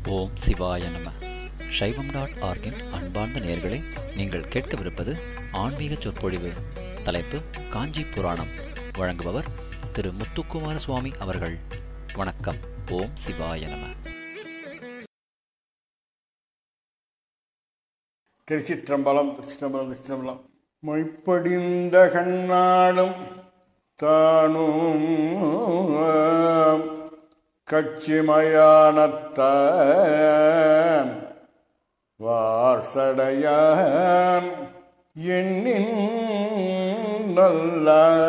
ஓம் சிவாய நம சைவம் டாட் ஆர்கின் அன்பார்ந்த நேயர்களே நீங்கள் கேட்கவிருப்பது ஆன்மீக சொற்பொழிவு தலைப்பு காஞ்சி புராணம் வழங்குபவர் திரு முத்துக்குமார சுவாமி அவர்கள் வணக்கம் ஓம் சிவாய நம திருச்சிற்றம்பலம் திருச்சிற்றம்பலம் திருச்சிற்றம்பலம் மொய்ப்படிந்த கண்ணாலும் தானும் கச்சிமயானத்தான் வார்சடையான் எண்ணின் நல்ல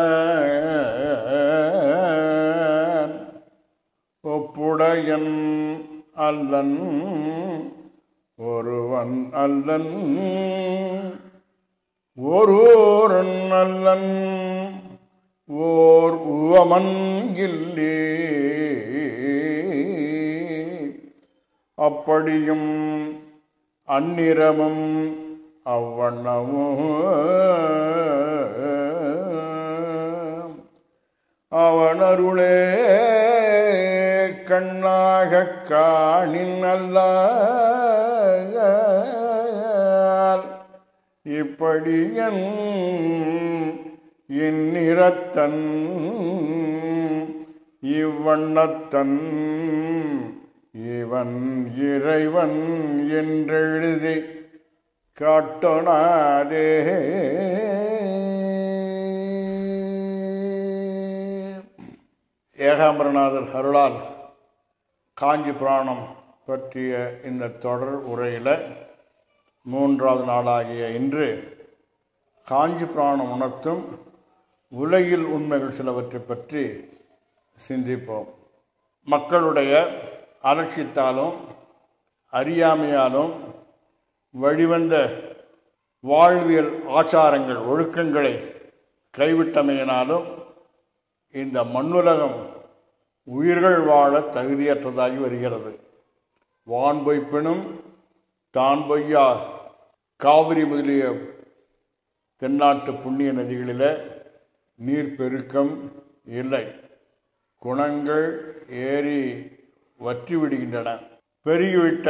ஒப்புடையன் அல்லன் ஒருவன் அல்லன் ஒருவன் அல்லன் ஓர் உவமன் இல்லே அப்படியும் அந்நிறமும் அவ்வண்ணமும் அவன் அருளே கண்ணாக காணின் அல்ல இப்படியன் என் நிறத்தன் இவ்வண்ணத்தன் இவன் இறைவன் என்றெழுதி காட்டோனாதே ஏகாம்பரநாதர் அருளால் காஞ்சி புராணம் பற்றிய இந்த தொடர் உரையில் மூன்றாவது நாளாகிய இன்று காஞ்சி புராணம் உணர்த்தும் உலகில் உண்மைகள் சிலவற்றை பற்றி சிந்திப்போம் மக்களுடைய அலட்சியத்தாலும் அறியாமையாலும் வழிவந்த வாழ்வியல் ஆச்சாரங்கள் ஒழுக்கங்களை கைவிட்டமையினாலும் இந்த மண்ணுலகம் உயிர்கள் வாழ தகுதியற்றதாகி வருகிறது வான் பொய்ப்பினும் தான் பொய்யா காவிரி முதலிய தென்னாட்டு புண்ணிய நதிகளில் நீர் பெருக்கம் இல்லை குணங்கள் ஏறி வற்றி விடுகின்றன பெருகிவிட்ட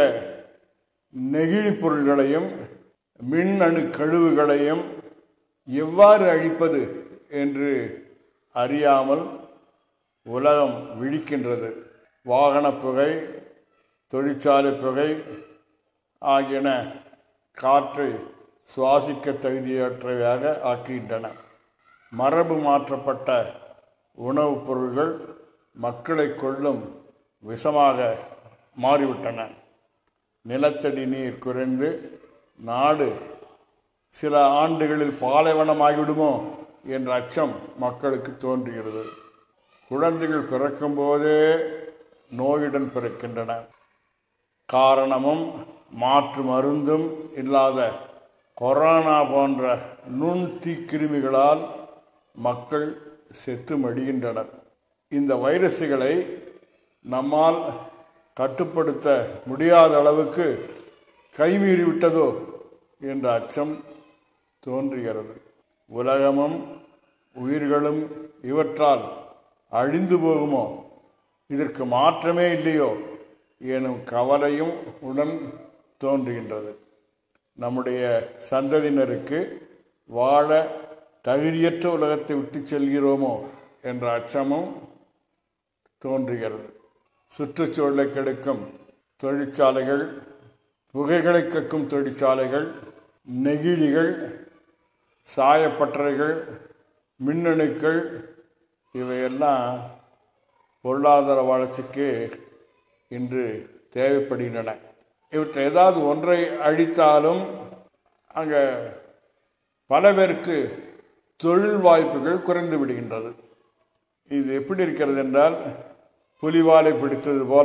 நெகிழி பொருள்களையும் மின்னணு கழிவுகளையும் எவ்வாறு அழிப்பது என்று அறியாமல் உலகம் விழிக்கின்றது வாகன புகை தொழிற்சாலை புகை ஆகியன காற்றை சுவாசிக்க தகுதியற்றவையாக ஆக்குகின்றன மரபு மாற்றப்பட்ட உணவுப் பொருள்கள் மக்களை கொள்ளும் விஷமாக மாறிவிட்டன நிலத்தடி நீர் குறைந்து நாடு சில ஆண்டுகளில் பாலைவனமாகிவிடுமோ என்ற அச்சம் மக்களுக்கு தோன்றுகிறது குழந்தைகள் பிறக்கும் போதே நோயுடன் பிறக்கின்றன காரணமும் மாற்று மருந்தும் இல்லாத கொரோனா போன்ற நுண்தீ கிருமிகளால் மக்கள் செத்து மடிகின்றனர் இந்த வைரஸுகளை நம்மால் கட்டுப்படுத்த முடியாத அளவுக்கு கைமீறிவிட்டதோ என்ற அச்சம் தோன்றுகிறது உலகமும் உயிர்களும் இவற்றால் அழிந்து போகுமோ இதற்கு மாற்றமே இல்லையோ எனும் கவலையும் உடன் தோன்றுகின்றது நம்முடைய சந்ததியினருக்கு வாழ தகுதியற்ற உலகத்தை விட்டு செல்கிறோமோ என்ற அச்சமும் தோன்றுகிறது சுற்றுச்சூழலை கெடுக்கும் தொழிற்சாலைகள் புகைகளை கக்கும் தொழிற்சாலைகள் நெகிழிகள் சாயப்பட்டறைகள் மின்னணுக்கள் இவையெல்லாம் பொருளாதார வளர்ச்சிக்கு இன்று தேவைப்படுகின்றன இவற்றை ஏதாவது ஒன்றை அழித்தாலும் அங்கே பல பேருக்கு தொழில் வாய்ப்புகள் குறைந்து விடுகின்றது இது எப்படி இருக்கிறது என்றால் புலிவாலை பிடித்தது போல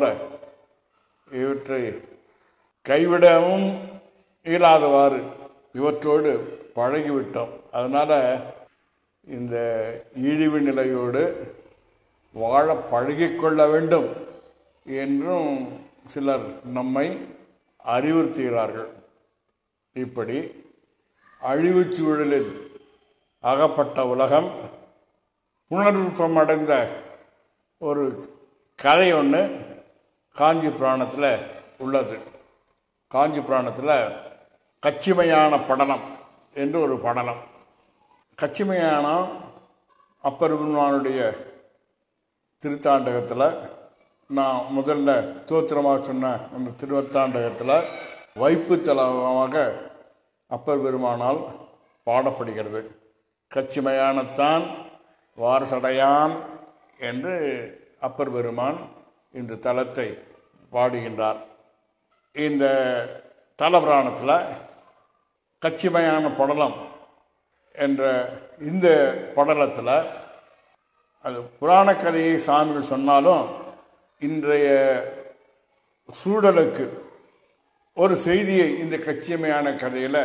இவற்றை கைவிடவும் இயலாதவாறு இவற்றோடு பழகிவிட்டோம் அதனால் இந்த இழிவு நிலையோடு வாழ பழகிக்கொள்ள வேண்டும் என்றும் சிலர் நம்மை அறிவுறுத்துகிறார்கள் இப்படி அழிவுச் சூழலில் அகப்பட்ட உலகம் புனருற்பம் அடைந்த ஒரு கதை ஒன்று காஞ்சி புராணத்தில் உள்ளது காஞ்சி புராணத்தில் கச்சிமையான படலம் என்று ஒரு படலம் கச்சிமையானம் அப்பர் பெருமானுடைய திருத்தாண்டகத்தில் நான் முதல்ல தோத்திரமாக சொன்ன அந்த திருவத்தாண்டகத்தில் வைப்பு தலமாக அப்பர் பெருமானால் பாடப்படுகிறது கச்சிமையானத்தான் வாரசடையான் என்று அப்பர் பெருமான் இந்த தலத்தை பாடுகின்றார் இந்த தலபுராணத்தில் கச்சிமையான படலம் என்ற இந்த படலத்தில் அது புராண கதையை சாமிகள் சொன்னாலும் இன்றைய சூழலுக்கு ஒரு செய்தியை இந்த கச்சியமையான கதையில்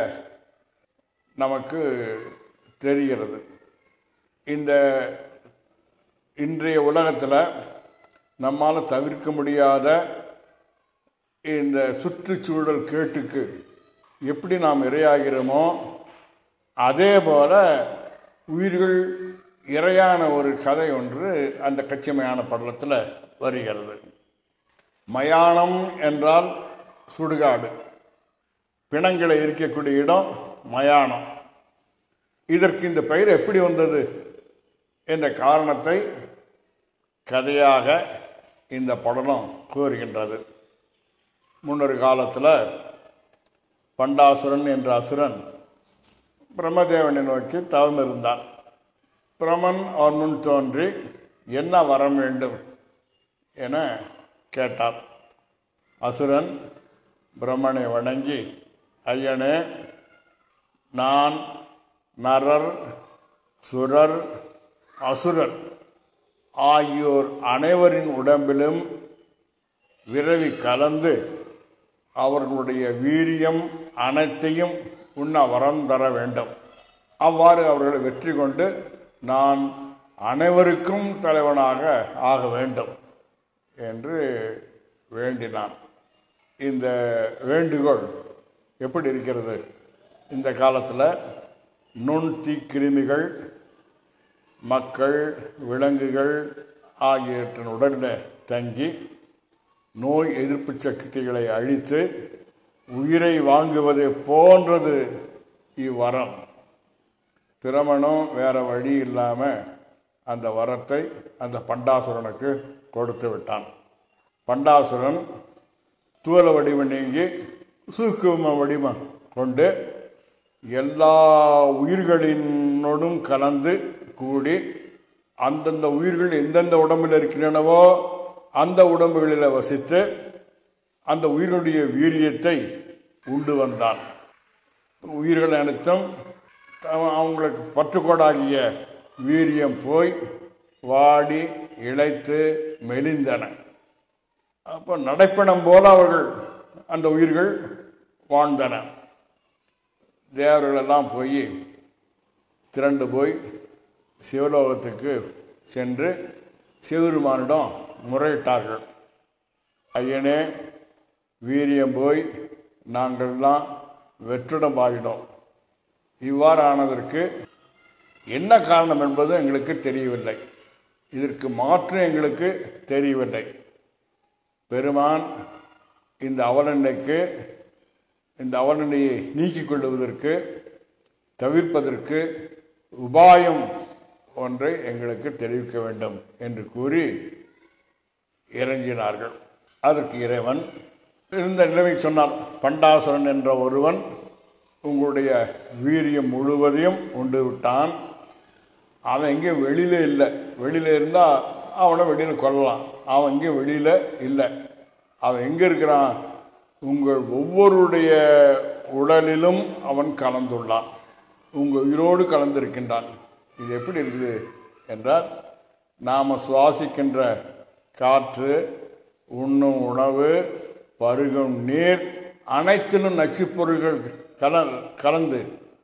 நமக்கு தெரிகிறது இந்த இன்றைய உலகத்தில் நம்மால் தவிர்க்க முடியாத இந்த சுற்றுச்சூழல் கேட்டுக்கு எப்படி நாம் இரையாகிறோமோ அதே போல உயிர்கள் இரையான ஒரு கதை ஒன்று அந்த கச்சிமையான படலத்தில் வருகிறது மயானம் என்றால் சுடுகாடு பிணங்களை இருக்கக்கூடிய இடம் மயானம் இதற்கு இந்த பெயர் எப்படி வந்தது என்ற காரணத்தை கதையாக இந்த படலம் கூறுகின்றது முன்னொரு காலத்தில் பண்டாசுரன் என்ற அசுரன் பிரம்மதேவனை நோக்கி தவம் இருந்தான் பிரமன் அவன் முன் தோன்றி என்ன வரம் வேண்டும் என கேட்டார் அசுரன் பிரம்மனை வணங்கி ஐயனே நான் நரர் சுரர் அசுரர் ஆகியோர் அனைவரின் உடம்பிலும் விரவி கலந்து அவர்களுடைய வீரியம் அனைத்தையும் உண்ண வரம் தர வேண்டும் அவ்வாறு அவர்களை வெற்றி கொண்டு நான் அனைவருக்கும் தலைவனாக ஆக வேண்டும் என்று வேண்டினான் இந்த வேண்டுகோள் எப்படி இருக்கிறது இந்த காலத்தில் நுண் தீக்கிருமிகள் மக்கள் விலங்குகள் ஆகியவற்றின் உடலில் தங்கி நோய் எதிர்ப்பு சக்திகளை அழித்து உயிரை வாங்குவதை போன்றது இவ்வரம் பிரமணம் வேற வழி இல்லாமல் அந்த வரத்தை அந்த பண்டாசுரனுக்கு கொடுத்து விட்டான் பண்டாசுரன் தூல வடிவம் நீங்கி சூக்கும வடிவம் கொண்டு எல்லா உயிர்களினோடும் கலந்து கூடி அந்தந்த உயிர்கள் எந்தெந்த உடம்பில் இருக்கின்றனவோ அந்த உடம்புகளில் வசித்து அந்த உயிரினுடைய வீரியத்தை உண்டு வந்தான் உயிர்கள் அனைத்தும் அவங்களுக்கு பற்றுக்கோடாகிய வீரியம் போய் வாடி இழைத்து மெலிந்தன அப்போ நடைப்பணம் போல அவர்கள் அந்த உயிர்கள் வாழ்ந்தன தேவர்களெல்லாம் போய் திரண்டு போய் சிவலோகத்துக்கு சென்று சிவபெருமானிடம் முறையிட்டார்கள் ஐயனே வீரியம் போய் நாங்கள்லாம் வெற்றிடம் ஆகினோம் இவ்வாறானதற்கு என்ன காரணம் என்பது எங்களுக்கு தெரியவில்லை இதற்கு மாற்று எங்களுக்கு தெரியவில்லை பெருமான் இந்த அவலநிலைக்கு இந்த அவலநிலையை நீக்கிக் கொள்வதற்கு தவிர்ப்பதற்கு உபாயம் ஒன்றை எங்களுக்கு தெரிவிக்க வேண்டும் என்று கூறி இறங்கினார்கள் அதற்கு இறைவன் இருந்த நிலைமை சொன்னான் பண்டாசுரன் என்ற ஒருவன் உங்களுடைய வீரியம் முழுவதையும் உண்டு விட்டான் அவன் எங்கேயும் வெளியில இல்லை வெளியில இருந்தால் அவனை வெளியில் கொள்ளலாம் அவன் எங்கேயும் வெளியில இல்லை அவன் எங்கே இருக்கிறான் உங்கள் ஒவ்வொருடைய உடலிலும் அவன் கலந்துள்ளான் உங்கள் உயிரோடு கலந்திருக்கின்றான் இது எப்படி இருக்குது என்றால் நாம் சுவாசிக்கின்ற காற்று உண்ணும் உணவு பருகும் நீர் அனைத்திலும் நச்சுப் பொருள்கள் கல கலந்து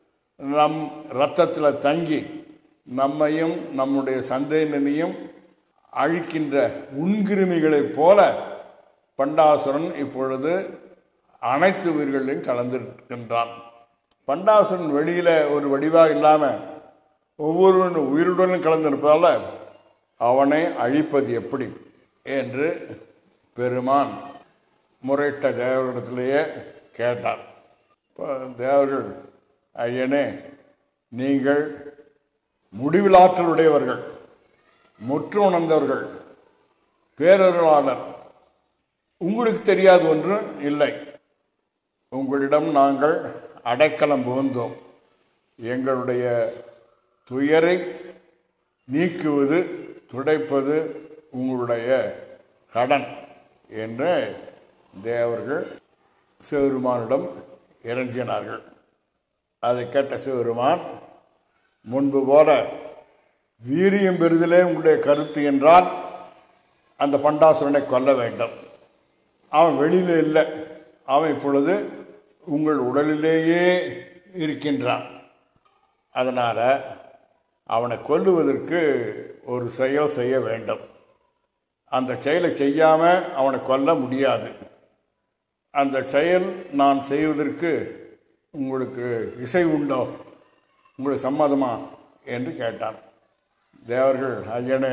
நம் இரத்தத்தில் தங்கி நம்மையும் நம்முடைய சந்தையினையும் அழிக்கின்ற உண்கிருமிகளைப் போல பண்டாசுரன் இப்பொழுது அனைத்து உயிர்களையும் கலந்திருக்கின்றான் பண்டாசுரன் வெளியில் ஒரு வடிவாக இல்லாமல் ஒவ்வொரு உயிருடனும் கலந்திருப்பதால் அவனை அழிப்பது எப்படி என்று பெருமான் முறையிட்ட தேவரிடத்திலேயே கேட்டார் இப்போ தேவர்கள் ஐயனே நீங்கள் முடிவிலாற்றல் உடையவர்கள் முற்று உணர்ந்தவர்கள் பேரருளாளர் உங்களுக்கு தெரியாது ஒன்று இல்லை உங்களிடம் நாங்கள் அடைக்கலம் புகுந்தோம் எங்களுடைய துயரை நீக்குவது துடைப்பது உங்களுடைய கடன் என்று தேவர்கள் சிவபெருமானிடம் இறைஞ்சினார்கள் அதை கேட்ட சிவபெருமான் முன்பு போல வீரியம் பெறுதலே உங்களுடைய கருத்து என்றால் அந்த பண்டாசுரனை கொல்ல வேண்டும் அவன் வெளியில் இல்லை அவன் இப்பொழுது உங்கள் உடலிலேயே இருக்கின்றான் அதனால் அவனை கொல்லுவதற்கு ஒரு செயல் செய்ய வேண்டும் அந்த செயலை செய்யாமல் அவனை கொல்ல முடியாது அந்த செயல் நான் செய்வதற்கு உங்களுக்கு இசை உண்டோ உங்களுக்கு சம்மதமா என்று கேட்டான் தேவர்கள் ஐயனே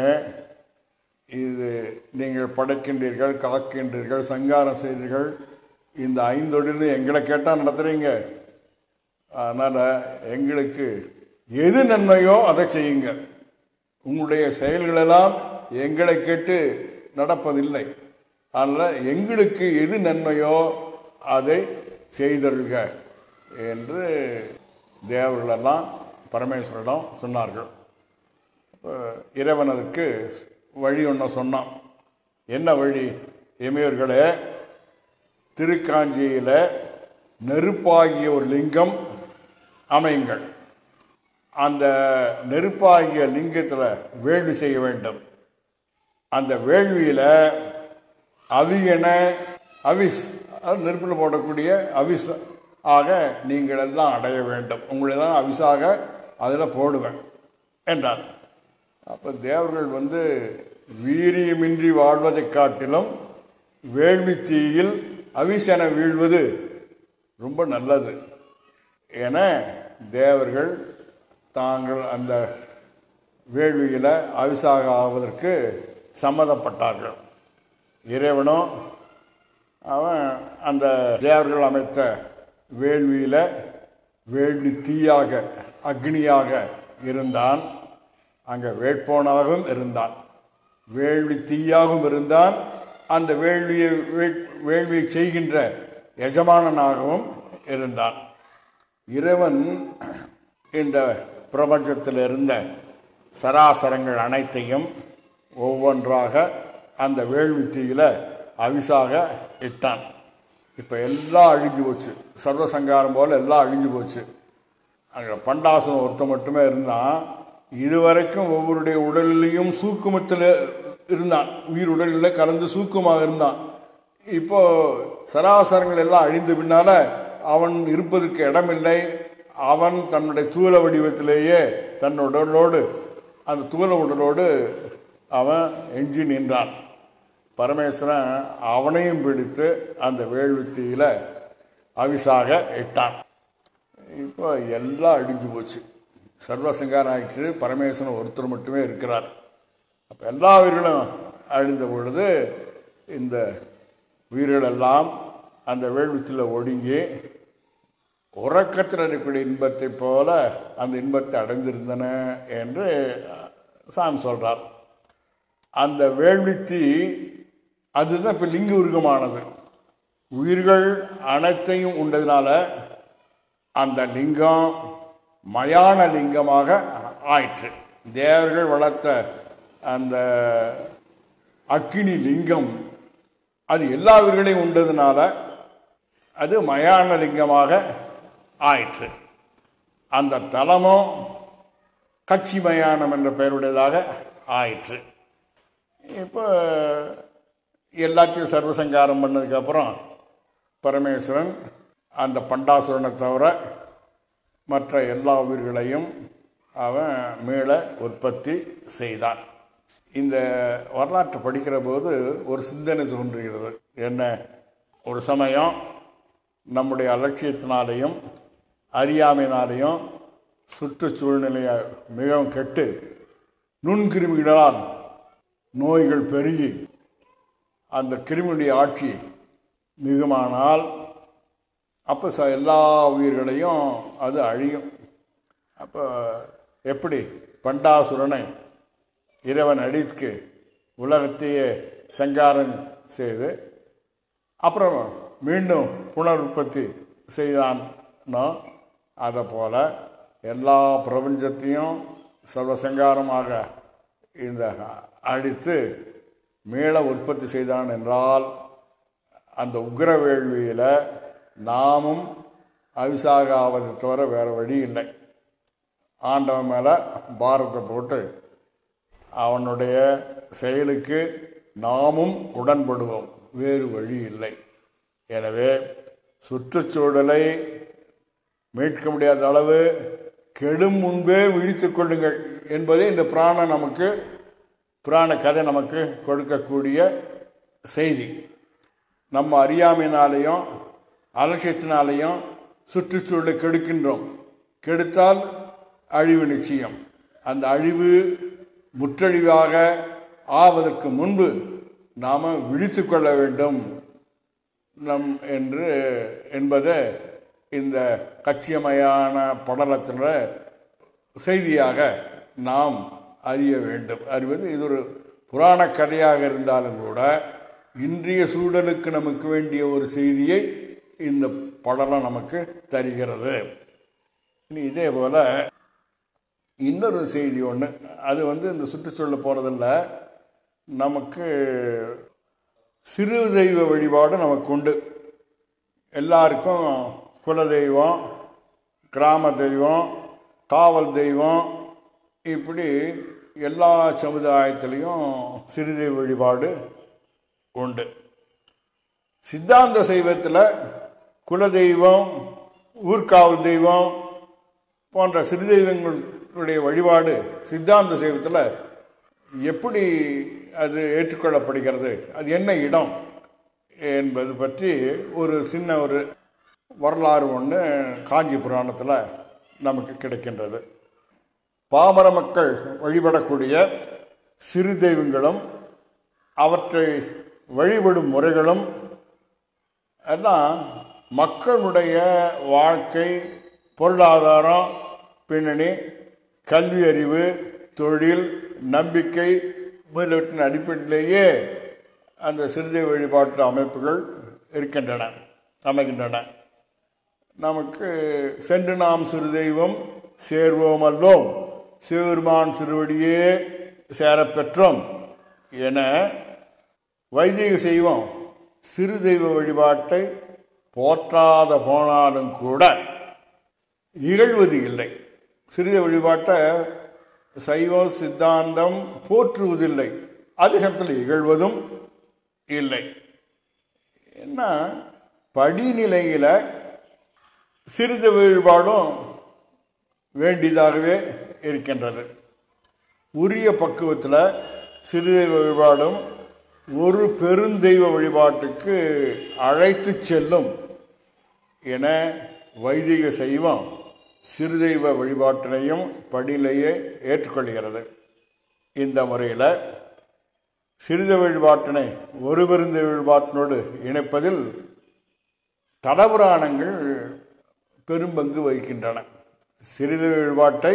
இது நீங்கள் படைக்கின்றீர்கள் காக்கின்றீர்கள் சங்காரம் செய்தீர்கள் இந்த ஐந்தொழில் எங்களை கேட்டால் நடத்துகிறீங்க அதனால் எங்களுக்கு எது நன்மையோ அதை செய்யுங்க உங்களுடைய செயல்களெல்லாம் எங்களை கேட்டு நடப்பதில்லை அதனால் எங்களுக்கு எது நன்மையோ அதை செய்தருக என்று தேவர்களெல்லாம் பரமேஸ்வரிடம் சொன்னார்கள் அப்ப இறைவன் அதுக்கு வழி ஒன்று சொன்னான் என்ன வழி எமையர்களே திருக்காஞ்சியில் நெருப்பாகிய ஒரு லிங்கம் அமையுங்கள் அந்த நெருப்பாகிய லிங்கத்தில் வேள்வி செய்ய வேண்டும் அந்த வேள்வியில் அவியன அவிஸ் அது நெருப்பில் போடக்கூடிய அவிஸ் ஆக நீங்கள் எல்லாம் அடைய வேண்டும் உங்களெல்லாம் அவிசாக அதில் போடுவேன் என்றார் அப்போ தேவர்கள் வந்து வீரியமின்றி வாழ்வதைக் காட்டிலும் வேள்வி தீயில் அவிசென வீழ்வது ரொம்ப நல்லது என தேவர்கள் தாங்கள் அந்த வேள்வியில் அவிசாக ஆவதற்கு சம்மதப்பட்டார்கள் இறைவனும் அவன் அந்த தேவர்கள் அமைத்த வேள்வியில் வேள்வி தீயாக அக்னியாக இருந்தான் அங்கே வேட்போனாகவும் இருந்தான் வேள்வி தீயாகவும் இருந்தான் அந்த வேள்வியை வே- வேள்வியை செய்கின்ற எஜமானனாகவும் இருந்தான் இறைவன் இந்த பிரபஞ்சத்தில் இருந்த சராசரங்கள் அனைத்தையும் ஒவ்வொன்றாக அந்த வேள்வி தீயில அவிசாக இட்டான் இப்போ எல்லாம் அழிஞ்சு போச்சு சர்வசங்காரம் போல் எல்லாம் அழிஞ்சு போச்சு அங்கே பண்டாசனம் ஒருத்தன் மட்டுமே இருந்தான் இதுவரைக்கும் ஒவ்வொருடைய உடலிலையும் சூக்குமத்தில் இருந்தான் உயிர் உடலில் கலந்து சூக்குமாக இருந்தான் இப்போ சராசரங்கள் எல்லாம் அழிந்த பின்னால அவன் இருப்பதற்கு இடமில்லை அவன் தன்னுடைய தூல வடிவத்திலேயே தன் உடலோடு அந்த தூல உடலோடு அவன் எஞ்சி நின்றான் பரமேஸ்வரன் அவனையும் பிடித்து அந்த வேள்வித்தீயில் அவிசாக இட்டான் இப்போ எல்லாம் அழிஞ்சு போச்சு சர்வசங்காரம் ஆயிடுச்சு பரமேஸ்வரன் ஒருத்தர் மட்டுமே இருக்கிறார் அப்போ எல்லா உயிர்களும் அழிந்த பொழுது இந்த உயிர்களெல்லாம் அந்த வேள்வித்தில் ஒடுங்கி உறக்கத்தில் இருக்கக்கூடிய இன்பத்தை போல அந்த இன்பத்தை அடைந்திருந்தன என்று சாமி சொல்றார் அந்த வேள்வித்தி அதுதான் இப்போ லிங்க உருகமானது உயிர்கள் அனைத்தையும் உண்டதுனால அந்த லிங்கம் மயான லிங்கமாக ஆயிற்று தேவர்கள் வளர்த்த அந்த அக்கினி லிங்கம் அது எல்லா உயிர்களையும் உண்டதுனால அது மயான லிங்கமாக ஆயிற்று அந்த தலமும் கட்சி மயானம் என்ற பெயருடையதாக ஆயிற்று இப்போ எல்லாத்தையும் சர்வசங்காரம் பண்ணதுக்கப்புறம் பரமேஸ்வரன் அந்த பண்டாசுரனை தவிர மற்ற எல்லா உயிர்களையும் அவன் மீள உற்பத்தி செய்தான் இந்த வரலாற்றை படிக்கிற போது ஒரு சிந்தனை தோன்றுகிறது என்ன ஒரு சமயம் நம்முடைய அலட்சியத்தினாலேயும் அறியாமையினாலேயும் சுற்றுச்சூழ்நிலையை மிகவும் கெட்டு நுண்கிருமிகளால் நோய்கள் பெருகி அந்த கிருமியுடைய ஆட்சி மிகுமானால் அப்போ ச எல்லா உயிர்களையும் அது அழியும் அப்போ எப்படி பண்டாசுரனை இறைவன் அடித்து உலகத்தையே சங்காரம் செய்து அப்புறம் மீண்டும் புனருற்பத்தி செய்தானோ அதை போல எல்லா பிரபஞ்சத்தையும் சர்வசங்காரமாக இந்த அடித்து மீள உற்பத்தி செய்தான் என்றால் அந்த உக்ர வேள்வியில் நாமும் அவிசாக ஆவதை தவிர வேறு வழி இல்லை ஆண்டவன் மேலே பாரத்தை போட்டு அவனுடைய செயலுக்கு நாமும் உடன்படுவோம் வேறு வழி இல்லை எனவே சுற்றுச்சூழலை மீட்க முடியாத அளவு கெடும் முன்பே விழித்து கொள்ளுங்கள் என்பதே இந்த புராணம் நமக்கு புராண கதை நமக்கு கொடுக்கக்கூடிய செய்தி நம்ம அறியாமையினாலேயும் அலட்சியத்தினாலேயும் சுற்றுச்சூழலை கெடுக்கின்றோம் கெடுத்தால் அழிவு நிச்சயம் அந்த அழிவு முற்றழிவாக ஆவதற்கு முன்பு நாம் விழித்து கொள்ள வேண்டும் நம் என்று என்பதை இந்த கச்சியமையான படலத்தில் செய்தியாக நாம் அறிய வேண்டும் அறிவது இது ஒரு புராண கதையாக இருந்தாலும் கூட இன்றைய சூழலுக்கு நமக்கு வேண்டிய ஒரு செய்தியை இந்த படலம் நமக்கு தருகிறது இனி இதே போல் இன்னொரு செய்தி ஒன்று அது வந்து இந்த சுற்றுச்சூழல் போகிறதில்ல நமக்கு சிறு தெய்வ வழிபாடு நமக்கு உண்டு எல்லாருக்கும் குலதெய்வம் கிராம தெய்வம் காவல் தெய்வம் இப்படி எல்லா சமுதாயத்திலையும் சிறு தெய்வ வழிபாடு உண்டு சித்தாந்த சைவத்தில் குலதெய்வம் ஊர்காவல் தெய்வம் போன்ற சிறு தெய்வங்களுடைய வழிபாடு சித்தாந்த சைவத்தில் எப்படி அது ஏற்றுக்கொள்ளப்படுகிறது அது என்ன இடம் என்பது பற்றி ஒரு சின்ன ஒரு வரலாறு ஒன்று காஞ்சி புராணத்தில் நமக்கு கிடைக்கின்றது பாமர மக்கள் வழிபடக்கூடிய சிறு தெய்வங்களும் அவற்றை வழிபடும் முறைகளும் எல்லாம் மக்களுடைய வாழ்க்கை பொருளாதாரம் பின்னணி கல்வி அறிவு தொழில் நம்பிக்கை முதலியவற்றின் அடிப்படையிலேயே அந்த சிறுதை வழிபாட்டு அமைப்புகள் இருக்கின்றன அமைகின்றன நமக்கு சென்று நாம் சிறுதெய்வம் சேர்வோம் அல்லோம் சிவபெருமான் திருவடியே சேரப்பெற்றோம் என வைதிக செய்வோம் சிறு தெய்வ வழிபாட்டை போற்றாத போனாலும் கூட இகழ்வது இல்லை சிறுதை வழிபாட்டை சைவம் சித்தாந்தம் போற்றுவதில்லை அதே சமயத்தில் இகழ்வதும் இல்லை என்ன படிநிலையில் சிறிது வழிபாடும் வேண்டியதாகவே இருக்கின்றது உரிய பக்குவத்தில் சிறுதெய்வ வழிபாடும் ஒரு பெருந்தெய்வ வழிபாட்டுக்கு அழைத்து செல்லும் என வைதிக சைவம் சிறுதெய்வ வழிபாட்டினையும் படியிலேயே ஏற்றுக்கொள்கிறது இந்த முறையில் சிறித வழிபாட்டினை ஒரு பெருந்த வழிபாட்டினோடு இணைப்பதில் தலபுராணங்கள் பெரும்பங்கு வகிக்கின்றன சிறித வழிபாட்டை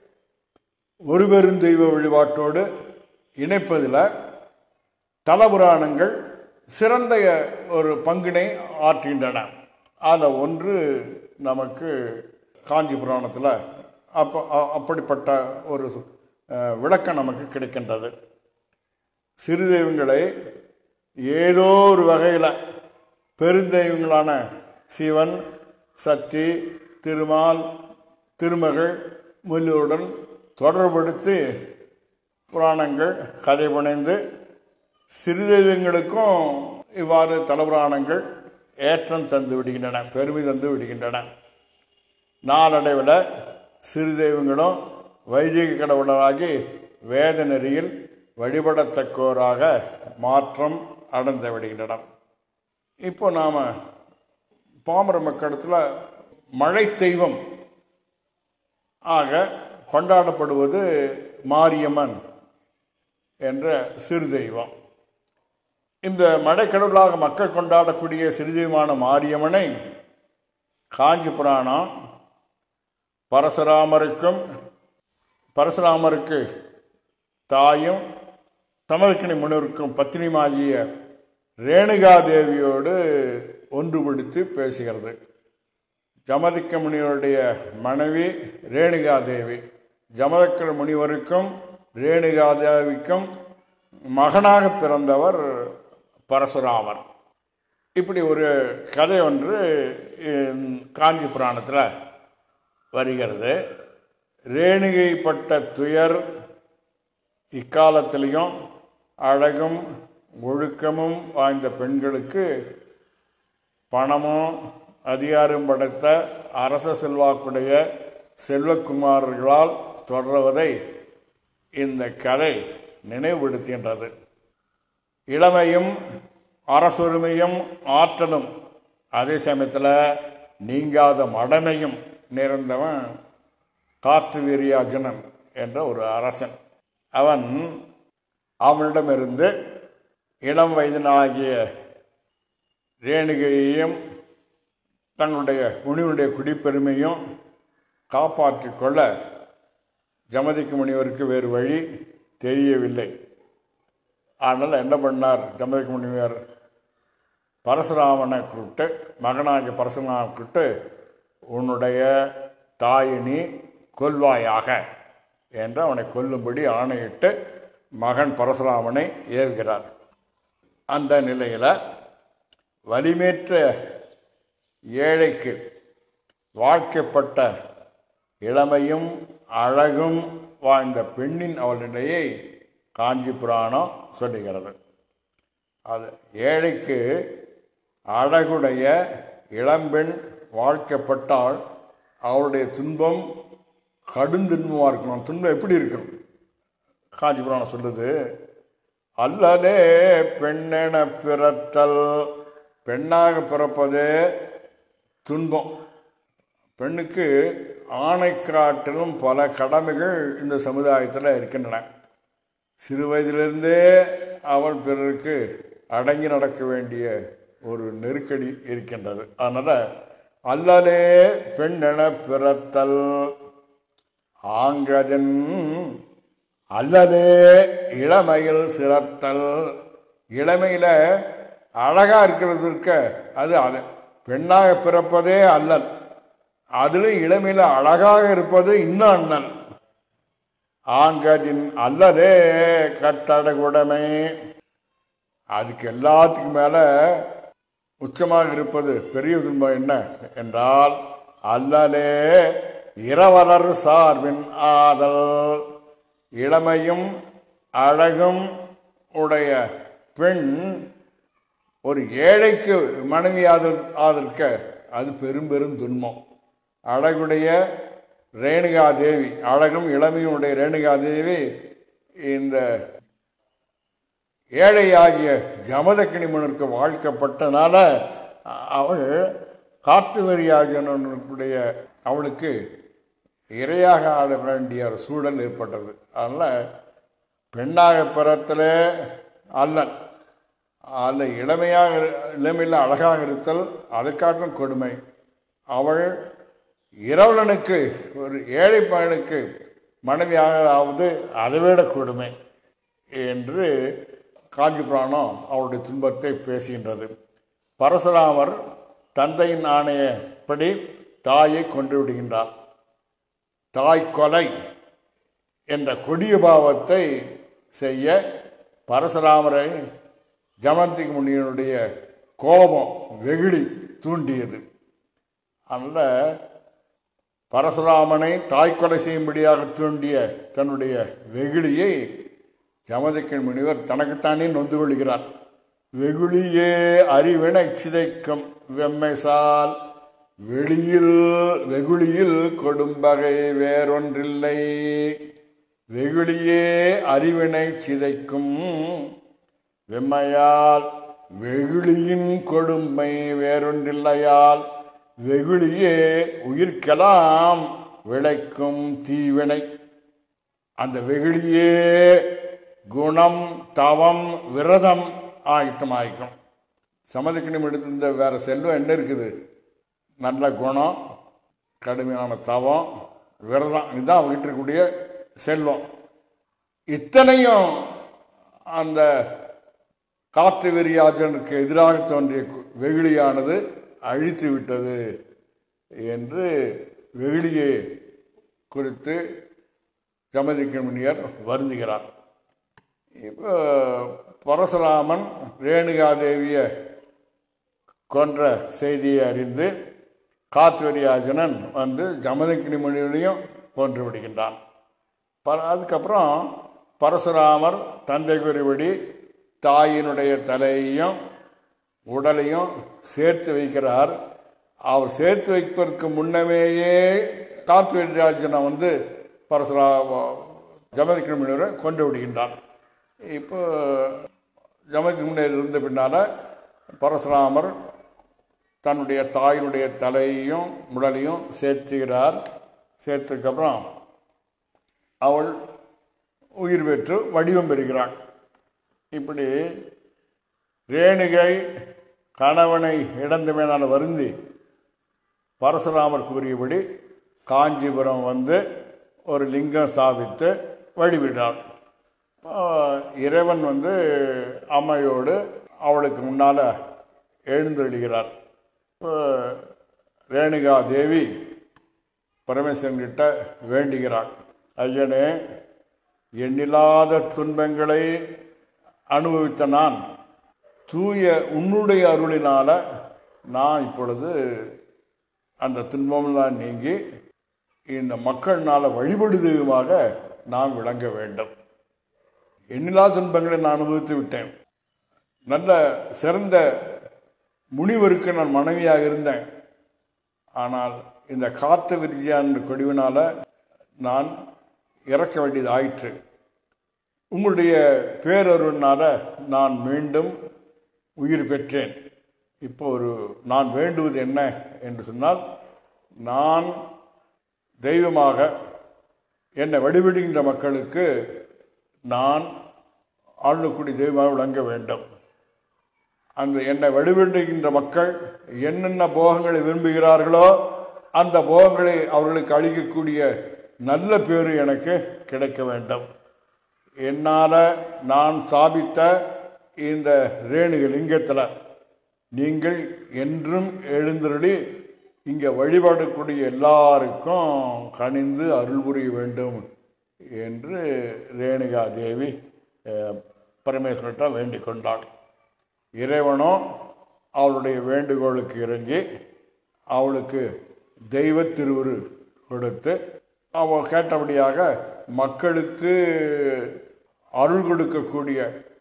ஒரு பெருந்தெய்வ வழிபாட்டோடு இணைப்பதில் தலபுராணங்கள் சிறந்த ஒரு பங்கினை ஆற்றுகின்றன அதில் ஒன்று நமக்கு காஞ்சி புராணத்தில் அப்போ அ- அப்படிப்பட்ட ஒரு அஹ், விளக்கம் நமக்கு கிடைக்கின்றது சிறு தெய்வங்களை ஏதோ ஒரு வகையில் பெருந்தெய்வங்களான சிவன் சக்தி திருமால் திருமகள் முதலியோருடன் தொடர்படுத்தி புராணங்கள் கதை புனைந்து சிறு தெய்வங்களுக்கும் இவ்வாறு தலபுராணங்கள் ஏற்றம் தந்து விடுகின்றன பெருமை தந்து விடுகின்றன நாளடைவில் சிறு தெய்வங்களும் வைதிக கடவுளராகி வேத நெறியில் வழிபடத்தக்கோராக மாற்றம் அடைந்து விடுகின்றன இப்போ நாம் பாமர மக்களிடத்தில் மழை தெய்வம் ஆக கொண்டாடப்படுவது மாரியம்மன் என்ற சிறு தெய்வம் இந்த மடைக்கடவுளாக மக்கள் கொண்டாடக்கூடிய சிறிதெய்வமான மாரியம்மனை காஞ்சி புராணம் பரசுராமருக்கும் பரசுராமருக்கு தாயும் சமதக்கினி முனிவருக்கும் பத்தினியுமாகிய ரேணுகாதேவியோடு ஒன்றுபடுத்தி பேசுகிறது ஜமதிக்க முனிவருடைய மனைவி ரேணுகாதேவி ஜமதக்க முனிவருக்கும் ரேணுகாதேவிக்கும் மகனாக பிறந்தவர் பரசுராமர் இப்படி ஒரு கதை ஒன்று இந்த காஞ்சி புராணத்தில் வருகிறது ரேணுகைப்பட்ட துயர் இக்காலத்திலையும் அழகும் ஒழுக்கமும் வாய்ந்த பெண்களுக்கு பணமும் அதிகாரம் படைத்த அரச செல்வாக்குடைய செல்வக்குமாரர்களால் தொடர்வதை இந்த கதை நினைவுபடுத்துகின்றது இளமையும் அரசுரிமையும் ஆற்றலும் அதே சமயத்தில் நீங்காத மடமையும் நிறைந்தவன் காற்று வீரியாஜனன் என்ற ஒரு அரசன் அவன் அவனிடமிருந்து இளம் வயதினாகிய ரேணுகையையும் தங்களுடைய முனிவனுடைய குடிப்பெருமையும் காப்பாற்றிக் கொள்ள ஜமதிக்கு முனிவருக்கு வேறு வழி தெரியவில்லை ஆனால் என்ன பண்ணார் ஜமதிக்கு முனிவர் பரசுராமனை கூப்பிட்டு மகனாகிய பரசுராமனை கூப்பிட்டு உன்னுடைய தாயினி கொல்வாயாக என்று அவனை கொல்லும்படி ஆணையிட்டு மகன் பரசுராமனை ஏவுகிறார் அந்த நிலையில் வலிமேற்ற ஏழைக்கு வாழ்க்கைப்பட்ட இளமையும் அழகும் வாழ்ந்த பெண்ணின் அவள் நிலையை காஞ்சி புராணம் சொல்லுகிறது அது ஏழைக்கு அழகுடைய இளம்பெண் வாழ்க்கைப்பட்டால் அவருடைய துன்பம் கடுந்துன்பமாக இருக்கணும் துன்பம் எப்படி இருக்கணும் காஞ்சி புராணம் சொல்லுது அல்லலே பெண்ணென பிறத்தல் பெண்ணாக பிறப்பதே துன்பம் பெண்ணுக்கு ஆணை காட்டிலும் பல கடமைகள் இந்த சமுதாயத்தில் இருக்கின்றன சிறு வயதிலிருந்தே அவள் பிறருக்கு அடங்கி நடக்க வேண்டிய ஒரு நெருக்கடி இருக்கின்றது அதனால் அல்லலே பெண்ணென பிறத்தல் ஆங்கதன் அல்லலே இளமையில் சிறத்தல் இளமையில் அழகாக இருக்கிறது இருக்க அது அது பெண்ணாக பிறப்பதே அல்லல் அதில் இளமையில் அழகாக இருப்பது இன்னும் அண்ணன் ஆங்கதின் அல்லதே கட்டடகுடமை அதுக்கு எல்லாத்துக்கும் மேலே உச்சமாக இருப்பது பெரிய துன்பம் என்ன என்றால் அல்லலே இரவலர் சார்பின் ஆதல் இளமையும் அழகும் உடைய பெண் ஒரு ஏழைக்கு மனைவி ஆதல் ஆதரிக்க அது பெரும் பெரும் துன்பம் அழகுடைய ரேணுகா தேவி அழகும் இளமையுடைய ரேணுகா தேவி இந்த ஏழையாகிய ஜமதக்கினி முனருக்கு வாழ்க்கப்பட்டனால அவள் காட்டுவரியாஜனுடைய அவளுக்கு இரையாக ஆட வேண்டிய ஒரு சூழல் ஏற்பட்டது அதனால் பெண்ணாக பிறத்தில் அல்லன் அல்ல இளமையாக இளமையில் அழகாக இருத்தல் அதுக்காட்டும் கொடுமை அவள் இரவலனுக்கு ஒரு ஏழை பையனுக்கு மனைவியாக ஆவது அதைவிட கொடுமை என்று காஞ்சி புராணம் அவருடைய துன்பத்தை பேசுகின்றது பரசுராமர் தந்தையின் ஆணையப்படி தாயை கொண்டு விடுகின்றார் தாய் கொலை என்ற கொடிய பாவத்தை செய்ய பரசுராமரை ஜமந்திக் முனியனுடைய கோபம் வெகுளி தூண்டியது அதனால் பரசுராமனை தாய்க்கொலை செய்யும்படியாக தூண்டிய தன்னுடைய வெகுளியை ஜமதிக்கன் முனிவர் தனக்குத்தானே நொந்து கொள்கிறார் வெகுளியே அறிவினை சிதைக்கும் வெம்மைசால் வெளியில் வெகுளியில் கொடும்பகை வேறொன்றில்லை வெகுளியே அறிவினை சிதைக்கும் வெம்மையால் வெகுளியின் கொடுமை வேறொன்றில்லையால் வெகுளியே உயிர்க்கெல்லாம் விளைக்கும் தீவினை அந்த வெகுளியே குணம் தவம் விரதம் ஆயத்தமாயிக்கும் சம்மதிக்கணும் எடுத்திருந்த வேறு செல்வம் என்ன இருக்குது நல்ல குணம் கடுமையான தவம் விரதம் இதுதான் அவங்ககிட்ட இருக்கக்கூடிய செல்வம் இத்தனையும் அந்த காட்டு வெறியாஜனுக்கு எதிராக தோன்றிய கு- வெகுளியானது அழித்து விட்டது என்று வெகுளியை குறித்து ஜமதிக்க முனியர் வருந்துகிறார் இப்போ பரசுராமன் ரேணுகாதேவியை கொன்ற செய்தியை அறிந்து காத்வரியாஜனன் வந்து ஜமதக்கினி முனிவனையும் கொன்று விடுகின்றான் ப அதுக்கப்புறம் பரசுராமர் தந்தை குறிபடி தாயினுடைய தலையையும் உடலையும் சேர்த்து வைக்கிறார் அவர் சேர்த்து வைப்பதற்கு முன்னமேயே கார்த்திவராஜனை வந்து பரசுரா ஜமதிக்கினி முனிவரை கொண்டு விடுகின்றான் இப்போ ஜமதிக்கினி முனிவர் இருந்த பின்னால் பரசுராமர் தன்னுடைய தாயினுடைய தலையையும் உடலையும் சேர்த்துகிறார் சேர்த்ததுக்கப்புறம் அவள் உயிர் பெற்று வடிவம் பெறுகிறாள் இப்படி ரேணுகை கணவனை இழந்த மேலான வருந்தி பரசுராமர் கூறியபடி காஞ்சிபுரம் வந்து ஒரு லிங்கம் ஸ்தாபித்து வழிவிட்டாள் அப்போ இறைவன் வந்து அம்மையோடு அவளுக்கு முன்னால் எழுந்தொழுகிறார் இப்போ ரேணுகா தேவி பரமேஸ்வரன்கிட்ட வேண்டுகிறாள் ஐயனே எண்ணில்லாத துன்பங்களை அனுபவித்த நான் தூய உன்னுடைய அருளினால நான் இப்பொழுது அந்த துன்பமெல்லாம் நீங்கி இந்த மக்கள்னால வழிபடுதலுமாக நான் விளங்க வேண்டும் எண்ணிலா துன்பங்களை நான் அனுபவித்து விட்டேன் நல்ல சிறந்த முனிவருக்கு நான் மனைவியாக இருந்தேன் ஆனால் இந்த காத்த விரிஜியான் கொடிவினால நான் இறக்க வேண்டியது ஆயிற்று உங்களுடைய பேரருனால நான் மீண்டும் உயிர் பெற்றேன் இப்போ ஒரு நான் வேண்டுவது என்ன என்று சொன்னால் நான் தெய்வமாக என்னை வழிபடுகின்ற மக்களுக்கு நான் ஆளக்கூடிய தெய்வமாக விளங்க வேண்டும் அந்த என்னை வழிபடுகின்ற மக்கள் என்னென்ன போகங்களை விரும்புகிறார்களோ அந்த போகங்களை அவர்களுக்கு அளிக்கக்கூடிய நல்ல பேரு எனக்கு கிடைக்க வேண்டும் என்னால் நான் ஸ்தாபித்த இந்த ரேணுக லிங்கத்தில் நீங்கள் என்றும் எழுந்தருளி இங்கே வழிபடக்கூடிய எல்லாருக்கும் கனிந்து அருள் புரிய வேண்டும் என்று ரேணுகா தேவி அஹ், பரமேஸ்வரர்கிட்ட வேண்டிக் கொண்டாள் இறைவனோ அவளுடைய வேண்டுகோளுக்கு இறங்கி அவளுக்கு தெய்வ திருவுரு கொடுத்து அவள் கேட்டபடியாக மக்களுக்கு அருள் கொடுக்கக்கூடிய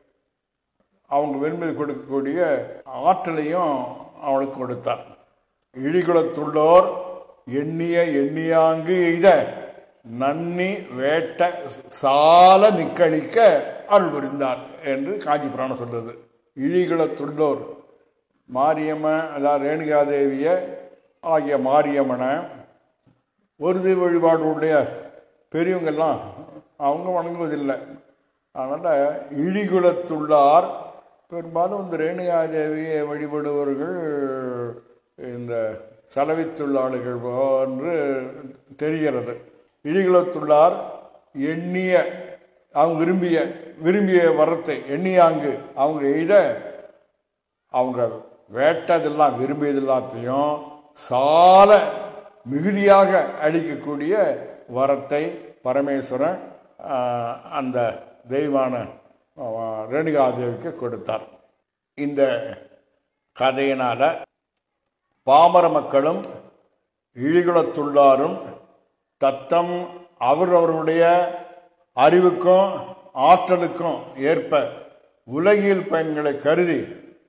அவங்க விரும்பி கொடுக்கக்கூடிய ஆற்றலையும் அவளுக்கு கொடுத்தார் இழிகுலத்துள்ளோர் எண்ணிய எண்ணியாங்கு எய்த நன்னி வேட்ட சால நிக்களிக்க அருள் புரிந்தார் என்று காஞ்சி புராணம் சொல்லுது இழிகுலத்துள்ளோர் மாரியம்மன் அதாவது ரேணுகாதேவிய ஆகிய மாரியம்மனை ஒரு தெய்வ வழிபாடு உடைய பெரியவங்கெல்லாம் அவங்க வணங்குவதில்லை அதனால் இழிகுலத்துள்ளார் பெரும்பாலும் இந்த ரேணுகாதேவியை வழிபடுபவர்கள் இந்த செலவித்துள்ளாளர்கள் போன்று தெரிகிறது இழிகுலத்துள்ளார் எண்ணிய அவங்க விரும்பிய விரும்பிய வரத்தை எண்ணியாங்கு அவங்க எய்த அவங்க வேட்டதெல்லாம் விரும்பியது எல்லாத்தையும் சால மிகுதியாக அளிக்கக்கூடிய வரத்தை பரமேஸ்வரன் ஆஹ், அந்த தெய்வான ஆஹ், ரேணுகாதேவிக்கு கொடுத்தார் இந்த கதையினால் பாமர மக்களும் இழிகுலத்துள்ளாரும் தத்தம் அவரவருடைய அறிவுக்கும் ஆற்றலுக்கும் ஏற்ப உலகியல் பயன்களை கருதி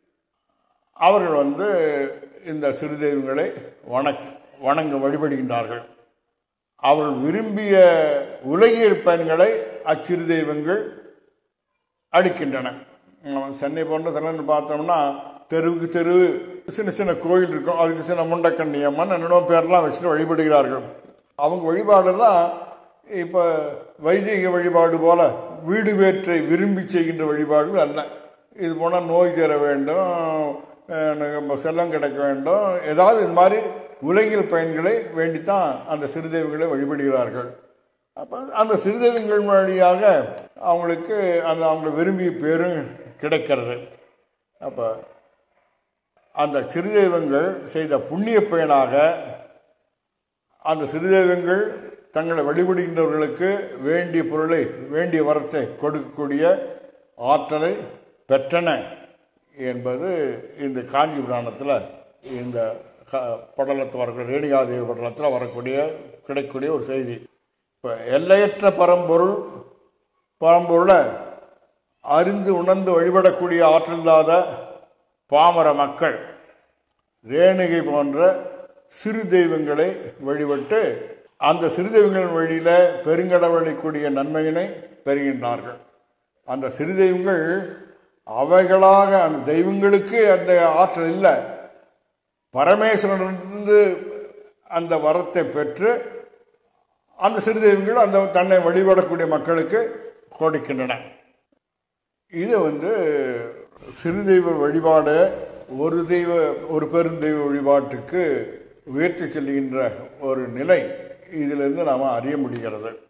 அவர்கள் வந்து இந்த சிறு தெய்வங்களை வணக்க வணங்க வழிபடுகின்றார்கள் அவர்கள் விரும்பிய உலகியல் பயன்களை அச்சிறு தெய்வங்கள் அளிக்கின்றன நம்ம சென்னை போன்ற தலைன்னு பார்த்தோம்னா தெருவுக்கு தெரு சின்ன சின்ன கோயில் இருக்கும் அதுக்கு சின்ன முண்டக்கண்ணியம்மன் என்னென்ன பேர்லாம் வச்சுட்டு வழிபடுகிறார்கள் அவங்க வழிபாடெல்லாம் இப்போ வைதிக வழிபாடு போல வீடு வேற்றை விரும்பி செய்கின்ற வழிபாடுகள் அல்ல இது போனால் நோய் தீர வேண்டும் அஹ் செல்லம் கிடைக்க வேண்டும் ஏதாவது இது மாதிரி உலகில் பயன்களை வேண்டித்தான் அந்த சிறுதெய்வங்களை வழிபடுகிறார்கள் அப்போ அந்த சிறுதெய்வங்கள் வழியாக அவங்களுக்கு அந்த அவங்க விரும்பிய பேரும் கிடைக்கிறது அப்போ அந்த சிறுதெய்வங்கள் செய்த புண்ணிய பயனாக அந்த சிறுதெய்வங்கள் தங்களை வழிபடுகின்றவர்களுக்கு வேண்டிய பொருளை வேண்டிய வரத்தை கொடுக்கக்கூடிய ஆற்றலை பெற்றன என்பது இந்த காஞ்சி புராணத்தில் இந்த க படலத்தில் வரக்கூடிய ரேணிகாதேவி படலத்தில் வரக்கூடிய கிடைக்கக்கூடிய ஒரு செய்தி இப்போ எல்லையற்ற பரம்பொருள் பரம்பொருளை அறிந்து உணர்ந்து வழிபடக்கூடிய ஆற்றல் இல்லாத பாமர மக்கள் ரேணுகை போன்ற சிறு தெய்வங்களை வழிபட்டு அந்த சிறு தெய்வங்களின் வழியில் பெருங்கடவழிக்கூடிய நன்மையினை பெறுகின்றார்கள் அந்த சிறு தெய்வங்கள் அவைகளாக அந்த தெய்வங்களுக்கு அந்த ஆற்றல் இல்லை பரமேஸ்வரனிலிருந்து அந்த வரத்தை பெற்று அந்த சிறு தெய்வங்கள் அந்த தன்னை வழிபடக்கூடிய மக்களுக்கு கொடுக்கின்றன இது வந்து சிறு தெய்வ வழிபாடு ஒரு தெய்வ ஒரு பெருந்தெய்வ வழிபாட்டுக்கு உயர்த்தி செல்கின்ற ஒரு நிலை இதிலிருந்து நாம் அறிய முடிகிறது